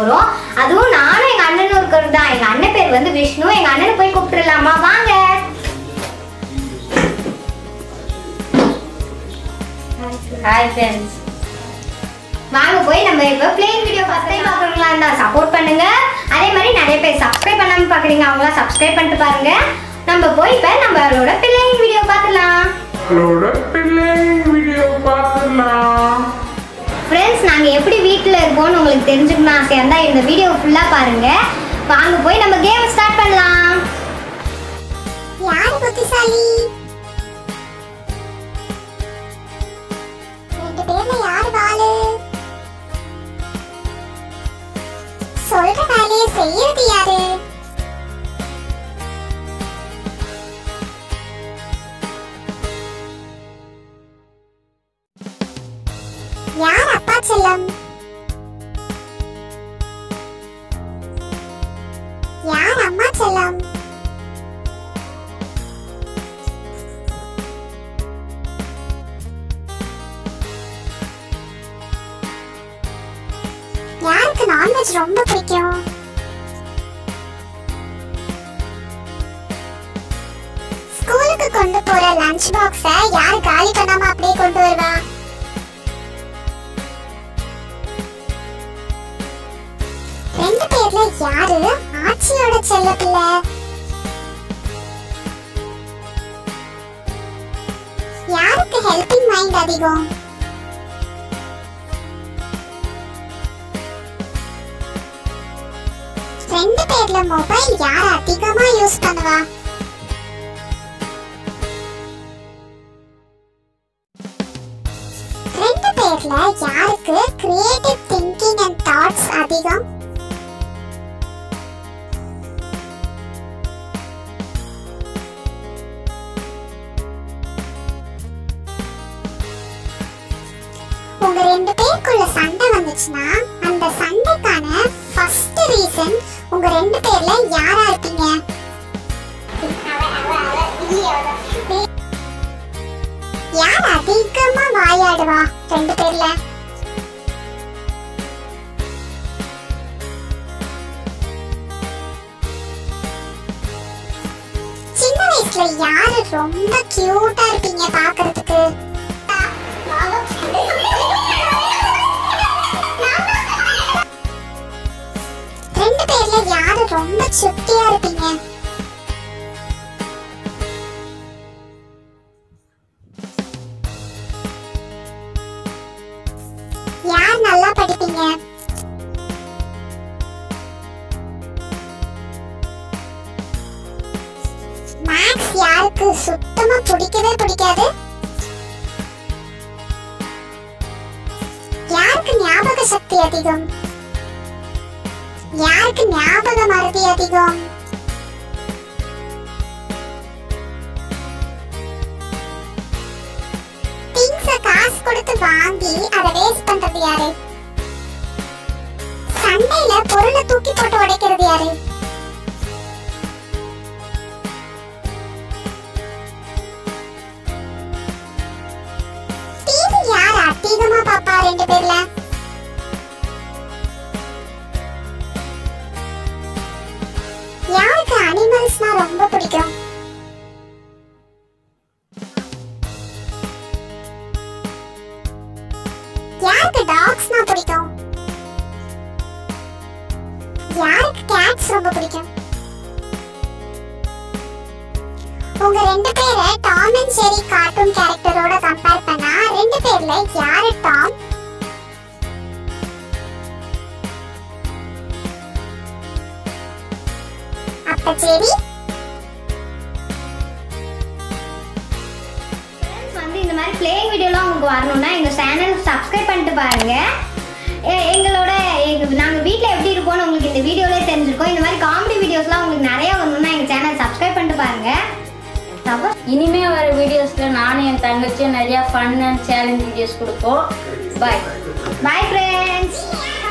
போறோம் அதுவும் நானும் எங்க அண்ணனும் இருக்கிறது தான் எங்க அண்ணன் பேர் வந்து விஷ்ணு எங்க அண்ணனை போய் கூப்பிட்டுலாமா வாங்க ஹாய் ஃப்ரெண்ட்ஸ் வாங்க போய் நம்ம இப்போ பிளேயிங் வீடியோ ஃபர்ஸ்ட் டைம் பார்க்குறவங்களா இருந்தா சப்போர்ட் பண்ணுங்க அதே மாதிரி நிறைய பேர் சப்ஸ்கிரைப் பண்ணாம பார்க்குறீங்க அவங்களாம் சப்ஸ்கிரைப் பண்ணிட்டு பாருங்க நம்ம போய் இப்போ நம்மளோட பிளேயிங் வீடியோ பார்த்துலாம் நம்மளோட பிள்ளை வீடியோ பார்த்துலாம் ஃப்ரெண்ட்ஸ் நாங்கள் எப்படி வீட்டில் இருப்போம்னு உங்களுக்கு தெரிஞ்சுக்கணும் ஆசையாக இருந்தால் இந்த வீடியோ ஃபுல்லாக பாருங்க வாங்க போய் நம்ம கேம் ஸ்டார்ட் பண்ணலாம் யார் புத்திசாலி ரெண்டு பேர்ல யார் வாளு சொல்ற வேலையை செய்யறது யாரு யார் அப்பா செல்லம் யார் அம்மா செல்லம் யாருக்கு நான்வெஜ் ரொம்ப பிடிக்கும் ஸ்கூலுக்கு கொண்டு போற லஞ்ச் பாக்ஸ யார் காலி பண்ணாம அப்படியே கொண்டு வருவா ரெண்டு பேர்ல யாரு ஆச்சியோட செல்ல பிள்ளை யாருக்கு ஹெல்பிங் மைண்ட் அதிகம் ரெண்டு பேர்ல மொபைல் யார் அதிகமா யூஸ் பண்ணுவா ரெண்டு பேர்ல யாருக்கு கிரியேட்டிவ் திங்கிங் அண்ட் தாட்ஸ் அதிகம் உங்க ரெண்டு பேருக்குள்ள சண்டை வந்துச்சுன்னா அந்த சண்டைக்கான ஃபர்ஸ்ட் ரீசன் உங்க ரெண்டு பேர்ல யாரா இருப்பீங்க யார் அதிகமா வாயாடுவா ரெண்டு பேர்ல சின்ன வயசுல யாரு ரொம்ப கியூட்டா இருப்பீங்க பாக்குறதுக்கு ரெண்டு பேர்ல யாரு ரொம்ப சுட்டியா இருப்பீங்க யார் நல்லா படிப்பீங்க மேக்ஸ் யாருக்கு சுத்தமா பிடிக்கவே பிடிக்காது யாருக்கு ஞாபக சக்தி அதிகம் யாருக்கு ஞாபக மறதி அதிகம் திங்ஸ காசு கொடுத்து வாங்கி அதை வேஸ்ட் பண்றது யாரு சண்டையில பொருளை தூக்கி போட்டு உடைக்கிறது யாரு டிவி யார் அதிகமா பாப்பா ரெண்டு பேர்ல யாருக்கு அனிமல்ஸ்னா ரொம்ப பிடிக்கும் யாருக்கு டாக்ஸ்னா பிடிக்கும் யாருக்கு கேட்ஸ் ரொம்ப பிடிக்கும் உங்க ரெண்டு பேரை டாம் அண்ட் ஜெரி கார்ட்டூன் கேரக்டரோட கம்பேர் பண்ணா ரெண்டு பேர்ல யாரு டாம் அப்ப ஜெரி வந்து இந்த மாதிரி பிளேயிங் வீடியோலாம் உங்களுக்கு வரணும்னா எங்கள் சேனல் சப்ஸ்கிரைப் பண்ணிட்டு பாருங்க எ- எங்களோட நாங்கள் வீட்டில் எப்படி இருப்போம்னு உங்களுக்கு இந்த வீடியோலே தெரிஞ்சிருக்கோம் இந்த மாதிரி காமெடி வீடியோஸ்லாம் உங்களுக்கு நிறைய வரணும்னா எங்கள் சேனல் சப்ஸ்கிரைப் பண்ணிட்டு பாருங்க தப்பா இனிமே வர வீடியோஸ்ல நானும் என் தங்கச்சியும் நிறைய ஃபன் அண்ட் சேலஞ்ச் வீடியோஸ் கொடுப்போம் பாய் பாய் ஃப்ரெண்ட்ஸ்